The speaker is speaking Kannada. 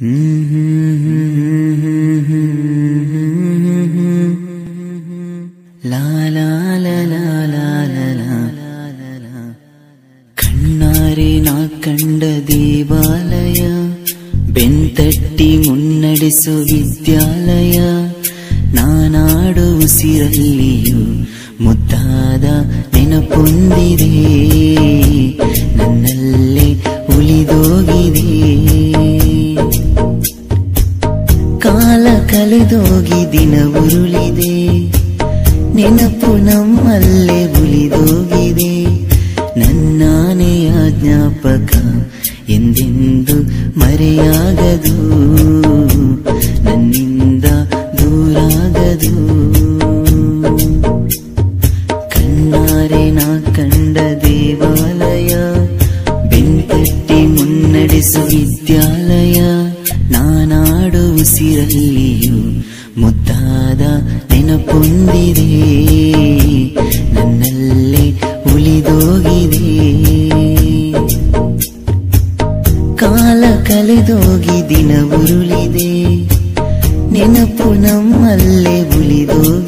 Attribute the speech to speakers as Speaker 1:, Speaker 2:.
Speaker 1: ಲಾ ಲಾ ಲಾ ಲಾ ಲಾ ಲಾ ಲಾ ಲಾ ಲಾ. ಕಣ್ಣಾರೆ ನಾ ಕಂಡ ದೇವಾಲಯ ಬೆಂತಟ್ಟಿ ಮುನ್ನಡೆಸು ವಿದ್ಯಾಲಯ ನಾನಾಡು ಉಸಿರಲ್ಲಿಯೂ ಮುದ್ದಾದ ನೆನಪೊಂದಿದೆ ನನ್ನಲ್ಲೇ ಉಳಿದೋಗಿದೆ ಕಾಲ ಕಳೆದೋಗಿ ದಿನ ಉರುಳಿದೆ ನೆನಪು ನಮ್ಮಲ್ಲೇ ಉಳಿದೋಗಿದೆ ನನ್ನಾನೆಯ ಜ್ಞಾಪಕ ಎಂದೆಂದು ಮರೆಯಾಗದು ನನ್ನಿಂದ ದೂರಾಗದು ಕಣ್ಣಾರೆ ನಾ ಕಂಡ ದೇವಾಲಯ ಬೆಂತಟ್ಟಿ ಮುನ್ನಡೆಸು ವಿದ್ಯಾಲಯ ನಾನಾಡು ಉಸಿರಲ್ಲಿಯೂ ಮುದ್ದಾದ ನೆನಪೊಂದಿದೆ ನನ್ನಲ್ಲೇ ಉಳಿದೋಗಿದೆ ಕಾಲ ಕಳೆದೋಗಿ ದಿನ ಉರುಳಿದೆ ನೆನಪು ನಮ್ಮಲ್ಲೇ ಉಳಿದೋಗಿದೆ